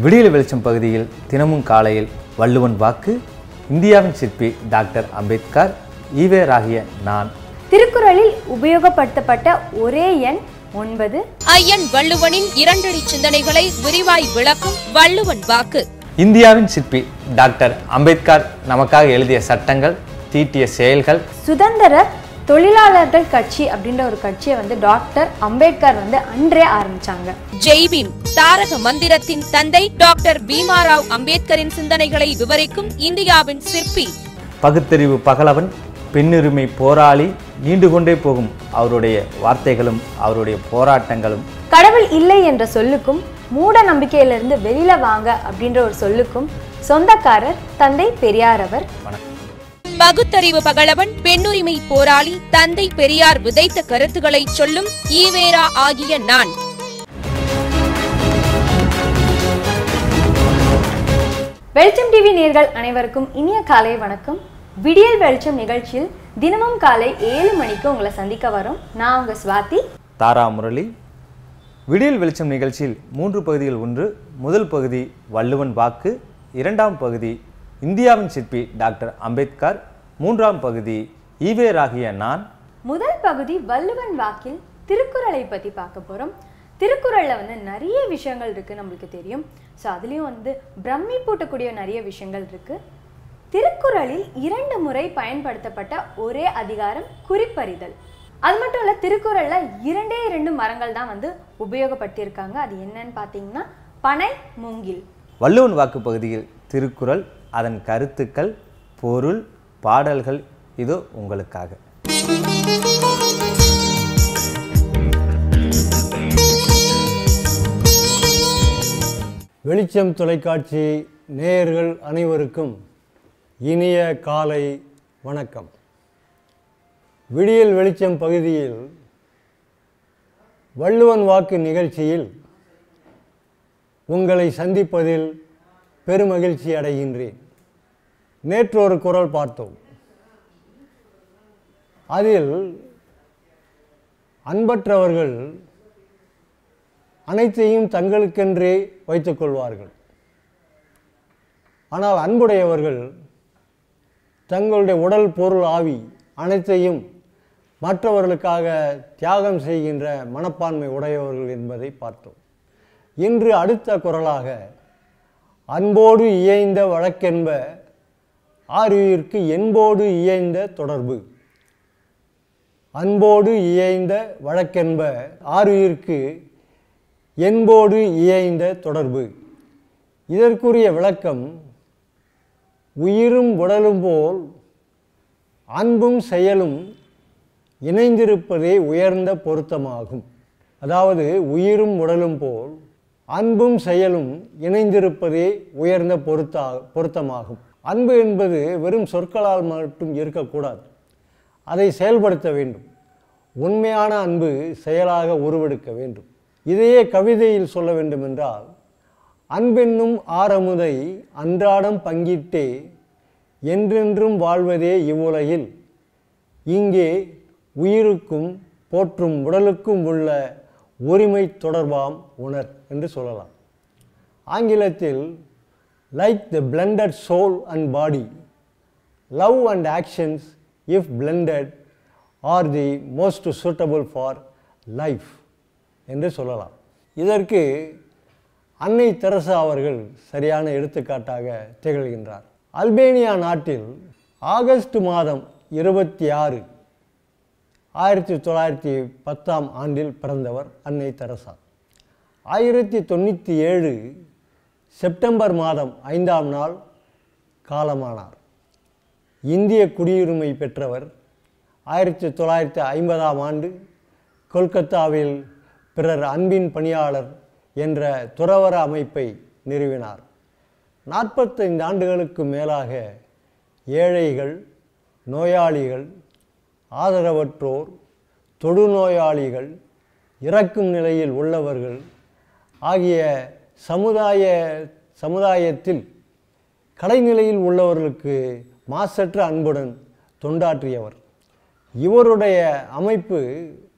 விடியல் வெளிச்சம் பகுதியில் தினமும் காலையில் வள்ளுவன் வாக்கு இந்தியாவின் சிற்பி டாக்டர் அம்பேத்கர் ஈவேராகிய நான் திருக்குறளில் உபயோகப்படுத்தப்பட்ட ஒரே எண் ஒன்பது ஐயன் வள்ளுவனின் இரண்டடி சிந்தனைகளை விரிவாய் விளக்கும் வள்ளுவன் வாக்கு இந்தியாவின் சிற்பி டாக்டர் அம்பேத்கர் நமக்காக எழுதிய சட்டங்கள் தீட்டிய செயல்கள் சுதந்திர தொழிலாளர்கள் கட்சி அப்படின்ற ஒரு கட்சியை வந்து டாக்டர் அம்பேத்கர் வந்து அன்றே ஆரம்பிச்சாங்க ஜெய்பீம் தாரக மந்திரத்தின் தந்தை டாக்டர் பீமாராவ் அம்பேத்கரின் சிந்தனைகளை விவரிக்கும் இந்தியாவின் சிற்பி பகுத்தறிவு பகலவன் பெண்ணுரிமை போராளி நீண்டு கொண்டே போகும் அவருடைய வார்த்தைகளும் அவருடைய போராட்டங்களும் கடவுள் இல்லை என்ற சொல்லுக்கும் மூட நம்பிக்கையிலிருந்து வெளியில வாங்க அப்படின்ற ஒரு சொல்லுக்கும் சொந்தக்காரர் தந்தை பெரியார் அவர் வணக்கம் பகுத்தறிவு பகலவன் பெண்ணுரிமை போராளி தந்தை பெரியார் விதைத்த கருத்துக்களை சொல்லும் ஈவேரா ஆகிய நான் வெளிச்சம் டிவி நேர்கள் அனைவருக்கும் இனிய காலை வணக்கம் விடியல் வெளிச்சம் நிகழ்ச்சியில் தினமும் காலை ஏழு மணிக்கு உங்களை சந்திக்க வரோம் நான் உங்க சுவாதி தாரா முரளி விடியல் வெளிச்சம் நிகழ்ச்சியில் மூன்று பகுதிகள் ஒன்று முதல் பகுதி வள்ளுவன் வாக்கு இரண்டாம் பகுதி இந்தியாவின் சிற்பி டாக்டர் அம்பேத்கர் மூன்றாம் பகுதி ஈவேராகிய நான் முதல் பகுதி வள்ளுவன் வாக்கில் திருக்குறளை பற்றி பார்க்க போகிறோம் திருக்குறளில் வந்து நிறைய விஷயங்கள் இருக்குது நம்மளுக்கு தெரியும் ஸோ அதுலேயும் வந்து பிரம்மி பூட்டக்கூடிய நிறைய விஷயங்கள் இருக்குது திருக்குறளில் இரண்டு முறை பயன்படுத்தப்பட்ட ஒரே அதிகாரம் குறிப்பறிதல் அது மட்டும் இல்லை திருக்குறளில் இரண்டே இரண்டு மரங்கள் தான் வந்து உபயோகப்படுத்தியிருக்காங்க அது என்னன்னு பார்த்தீங்கன்னா பனை மூங்கில் வள்ளுவன் வாக்கு பகுதியில் திருக்குறள் அதன் கருத்துக்கள் பொருள் பாடல்கள் இதோ உங்களுக்காக வெளிச்சம் தொலைக்காட்சி நேயர்கள் அனைவருக்கும் இனிய காலை வணக்கம் விடியல் வெளிச்சம் பகுதியில் வள்ளுவன் வாக்கு நிகழ்ச்சியில் உங்களை சந்திப்பதில் பெருமகிழ்ச்சி அடைகின்றேன் நேற்று ஒரு குரல் பார்த்தோம் அதில் அன்பற்றவர்கள் அனைத்தையும் தங்களுக்கென்றே வைத்துக் கொள்வார்கள் ஆனால் அன்புடையவர்கள் தங்களுடைய உடல் பொருள் ஆவி அனைத்தையும் மற்றவர்களுக்காக தியாகம் செய்கின்ற மனப்பான்மை உடையவர்கள் என்பதை பார்த்தோம் இன்று அடுத்த குரலாக அன்போடு இயைந்த வழக்கென்ப ஆறுயிர்க்கு என்போடு இயைந்த தொடர்பு அன்போடு இயைந்த வழக்கென்ப ஆறுயிர்க்கு என்போடு இயைந்த தொடர்பு இதற்குரிய விளக்கம் உயிரும் உடலும் போல் அன்பும் செயலும் இணைந்திருப்பதே உயர்ந்த பொருத்தமாகும் அதாவது உயிரும் உடலும் போல் அன்பும் செயலும் இணைந்திருப்பதே உயர்ந்த பொருத்தா பொருத்தமாகும் அன்பு என்பது வெறும் சொற்களால் மட்டும் இருக்கக்கூடாது அதை செயல்படுத்த வேண்டும் உண்மையான அன்பு செயலாக உருவெடுக்க வேண்டும் இதையே கவிதையில் சொல்ல வேண்டுமென்றால் அன்பென்னும் ஆரமுதை அன்றாடம் பங்கிட்டே என்றென்றும் வாழ்வதே இவ்வுலகில் இங்கே உயிருக்கும் போற்றும் உடலுக்கும் உள்ள உரிமை தொடர்பாம் உணர் என்று சொல்லலாம் ஆங்கிலத்தில் like the blended soul and body love and actions if blended are the most suitable for life என்று சொல்லலாம் இதற்கு அன்னை தெரசா அவர்கள் சரியான எடுத்துக்காட்டாக திகழ்கின்றார் அல்பேனியா நாட்டில் ஆகஸ்ட் மாதம் இருபத்தி ஆறு ஆயிரத்தி தொள்ளாயிரத்தி பத்தாம் ஆண்டில் பிறந்தவர் அன்னை தெரசா ஆயிரத்தி தொண்ணூற்றி ஏழு செப்டம்பர் மாதம் ஐந்தாம் நாள் காலமானார் இந்திய குடியுரிமை பெற்றவர் ஆயிரத்தி தொள்ளாயிரத்தி ஐம்பதாம் ஆண்டு கொல்கத்தாவில் பிறர் அன்பின் பணியாளர் என்ற துறவர அமைப்பை நிறுவினார் நாற்பத்தைந்து ஆண்டுகளுக்கு மேலாக ஏழைகள் நோயாளிகள் ஆதரவற்றோர் தொடுநோயாளிகள் இறக்கும் நிலையில் உள்ளவர்கள் ஆகிய சமுதாய சமுதாயத்தில் கடைநிலையில் உள்ளவர்களுக்கு மாசற்ற அன்புடன் தொண்டாற்றியவர் இவருடைய அமைப்பு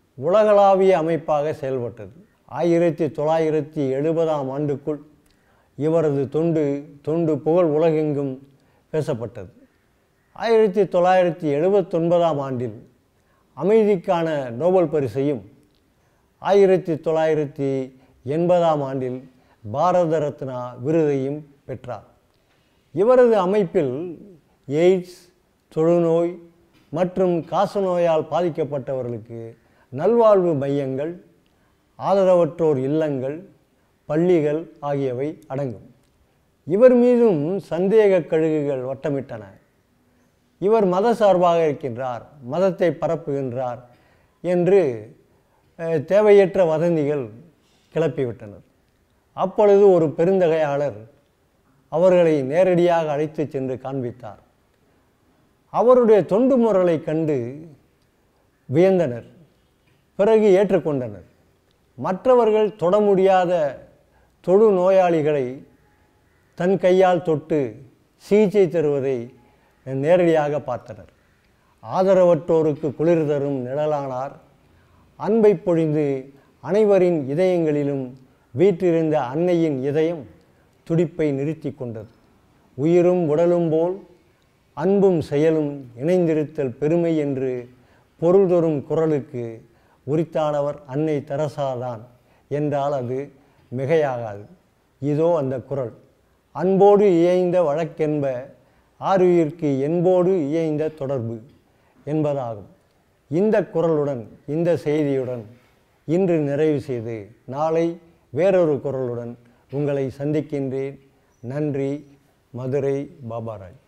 உலகளாவிய அமைப்பாக செயல்பட்டது ஆயிரத்தி தொள்ளாயிரத்தி எழுபதாம் ஆண்டுக்குள் இவரது தொண்டு தொண்டு புகழ் உலகெங்கும் பேசப்பட்டது ஆயிரத்தி தொள்ளாயிரத்தி எழுபத்தொன்பதாம் ஆண்டில் அமைதிக்கான நோபல் பரிசையும் ஆயிரத்தி தொள்ளாயிரத்தி எண்பதாம் ஆண்டில் பாரத ரத்னா விருதையும் பெற்றார் இவரது அமைப்பில் எய்ட்ஸ் தொழுநோய் மற்றும் காசநோயால் பாதிக்கப்பட்டவர்களுக்கு நல்வாழ்வு மையங்கள் ஆதரவற்றோர் இல்லங்கள் பள்ளிகள் ஆகியவை அடங்கும் இவர் மீதும் சந்தேக கழுகுகள் வட்டமிட்டன இவர் மத சார்பாக இருக்கின்றார் மதத்தை பரப்புகின்றார் என்று அஹ், தேவையற்ற வதந்திகள் கிளப்பிவிட்டனர் அப்பொழுது ஒரு பெருந்தகையாளர் அவர்களை நேரடியாக அழைத்து சென்று காண்பித்தார் அவருடைய தொண்டு முறைகளை கண்டு வியந்தனர் பிறகு ஏற்றுக்கொண்டனர் மற்றவர்கள் தொட முடியாத தொழு நோயாளிகளை தன் கையால் தொட்டு சிகிச்சை தருவதை நேரடியாக பார்த்தனர் ஆதரவற்றோருக்கு குளிர் தரும் நிழலானார் அன்பை பொழிந்து அனைவரின் இதயங்களிலும் வீற்றிருந்த அன்னையின் இதயம் துடிப்பை நிறுத்தி கொண்டது உயிரும் உடலும் போல் அன்பும் செயலும் இணைந்திருத்தல் பெருமை என்று பொருள் தரும் குரலுக்கு உரித்தானவர் அன்னை தெரசாதான் என்றால் அது மிகையாகாது இதோ அந்த குரல் அன்போடு இயைந்த வழக்கென்ப ஆருயிர்க்கு என்போடு இயைந்த தொடர்பு என்பதாகும் இந்த குரலுடன் இந்த செய்தியுடன் இன்று நிறைவு செய்து நாளை வேறொரு குரலுடன் உங்களை சந்திக்கின்றேன் நன்றி மதுரை பாபாராய்